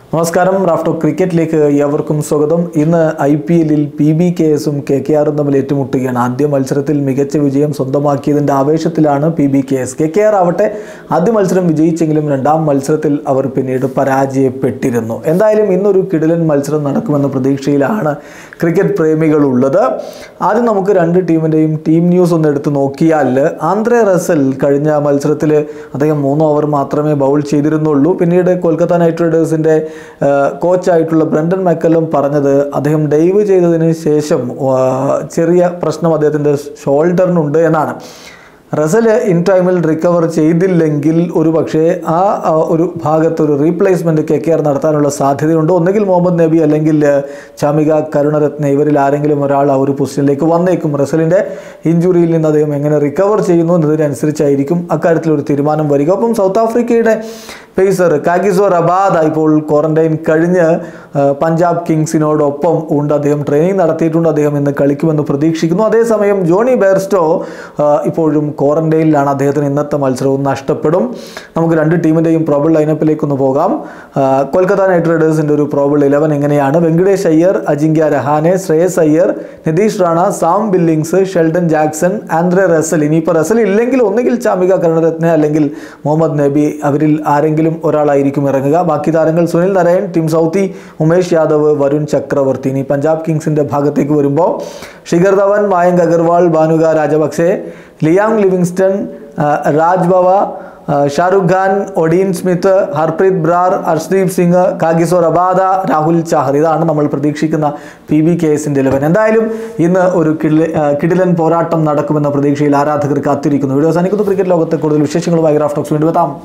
നമസ്കാരം റാഫ്റ്റോ ക്രിക്കറ്റിലേക്ക് ഏവർക്കും സ്വാഗതം ഇന്ന് ഐ പി എല്ലിൽ പി ബി കെ എസും കെ കെ ആറും തമ്മിൽ ഏറ്റുമുട്ടുകയാണ് ആദ്യ മത്സരത്തിൽ മികച്ച വിജയം സ്വന്തമാക്കിയതിൻ്റെ ആവേശത്തിലാണ് P B K S K K R ആവട്ടെ ആദ്യ മത്സരം വിജയിച്ചെങ്കിലും രണ്ടാം മത്സരത്തിൽ അവർ പിന്നീട് പരാജയപ്പെട്ടിരുന്നു എന്തായാലും ഇന്നൊരു കിടിലൻ മത്സരം നടക്കുമെന്ന പ്രതീക്ഷയിലാണ് ക്രിക്കറ്റ് പ്രേമികളുള്ളത് ആദ്യം നമുക്ക് രണ്ട് ടീമിൻ്റെയും ടീം ന്യൂസ് ഒന്ന് എടുത്ത് നോക്കിയാൽ ആന്ധ്രേ റസൽ കഴിഞ്ഞ മത്സരത്തിൽ അദ്ദേഹം മൂന്ന് ഓവർ മാത്രമേ ബൗൾ ചെയ്തിരുന്നുള്ളൂ പിന്നീട് കൊൽക്കത്ത നൈറ്റ് റൈഡേഴ്സിൻ്റെ കോച്ചായിട്ടുള്ള ബ്രണ്ടൻ മക്കലും പറഞ്ഞത് അദ്ദേഹം ഡൈവ് ചെയ്തതിന് ശേഷം ആ, ചെറിയ പ്രശ്നം അദ്ദേഹത്തിൻ്റെ ഷോൾഡറിനുണ്ട് എന്നാണ് റസൽ ഇൻ ടൈമിൽ റിക്കവർ ചെയ്തില്ലെങ്കിൽ ഒരു പക്ഷേ ആ ആ, ഒരു ഭാഗത്ത് ഒരു റീപ്ലേസ്മെൻറ്റ് കെ കെ ആർ നടത്താനുള്ള സാധ്യതയുണ്ട് ഒന്നുകിൽ മുഹമ്മദ് നബി അല്ലെങ്കിൽ ആ, ചാമിക കരുണരത്ന ഇവരിൽ ആരെങ്കിലും ഒരാൾ ആ ഒരു പൊസിഷനിലേക്ക് വന്നേക്കും റസലിൻ്റെ ഇഞ്ചുറിയിൽ നിന്ന് അദ്ദേഹം എങ്ങനെ റിക്കവർ ചെയ്യുന്നു എന്നതിനനുസരിച്ചായിരിക്കും അക്കാര്യത്തിൽ ഒരു തീരുമാനം വരിക ഒപ്പം സൗത്ത് ആഫ്രിക്കയുടെ പേസർ കാഗിസോ റബാദ ഇപ്പോൾ ക്വാറന്റൈൻ കഴിഞ്ഞ് ആ, പഞ്ചാബ് കിങ്സിനോടൊപ്പം ഉണ്ട് അദ്ദേഹം ട്രെയിനിങ് നടത്തിയിട്ടുണ്ട് അദ്ദേഹം ഇന്ന് കളിക്കുമെന്ന് പ്രതീക്ഷിക്കുന്നു അതേസമയം ജോണി ബെയർസ്റ്റോ ആ, ഇപ്പോഴും ക്വാറന്റൈനിലാണ് അദ്ദേഹത്തിന് ഇന്നത്തെ മത്സരവും നഷ്ടപ്പെടും നമുക്ക് രണ്ട് ടീമിൻ്റെയും പ്രോബിൾ ലൈനപ്പിലേക്ക് ഒന്ന് പോകാം ആ, കൊൽക്കത്ത നൈറ്റ് റൈഡേഴ്സിൻ്റെ ഒരു പ്രോബിൾ ഇലവൻ എങ്ങനെയാണ് Venkatesh Iyer Ajinkya Rahane Shreyas Iyer Nitish Rana Sam Billings Sheldon Jackson Andre Russell ഇനിയിപ്പോൾ റസൽ ഇല്ലെങ്കിൽ ഒന്നുകിൽ ചാമിക കരുണരത്ന അല്ലെങ്കിൽ മുഹമ്മദ് നബി അവരിൽ ആരെങ്കിലും ഒരാളായിരിക്കും ഇറങ്ങുക ബാക്കി താരങ്ങൾ സുനിൽ നാരായൺ ടീം സൗത്തി ഉമേഷ് യാദവ് വരുൺ ചക്രവർത്തി ഇനി പഞ്ചാബ് കിങ്സിൻ്റെ ഭാഗത്തേക്ക് വരുമ്പോൾ ശിഖർ ധവൻ മായങ്ക് അഗർവാൾ ഭാനുക രാജപക്സെ ലിയാങ് ലിവിങ്സ്റ്റൺ ആ, രാജ് ബവ ആ, Shahrukh Khan Odean Smith Harpreet Brar Harshdeep Singh Kagiso Rabada Rahul Chahar ഇതാണ് നമ്മൾ പ്രതീക്ഷിക്കുന്ന പി ബി കെ എസിൻ്റെ ഇലവൻ എന്തായാലും ഇന്ന് ഒരു കിടില ആ, കിടിലൻ പോരാട്ടം നടക്കുമെന്ന പ്രതീക്ഷയിൽ ആരാധകർ കാത്തിരിക്കുന്നു വീഡിയോ അവസാനിക്കുന്നു ക്രിക്കറ്റ് ലോകത്തെ കൂടുതൽ വിശേഷങ്ങളുമായി ഗ്രാഫ്റ്റോക്സ് വീണ്ടും എത്താം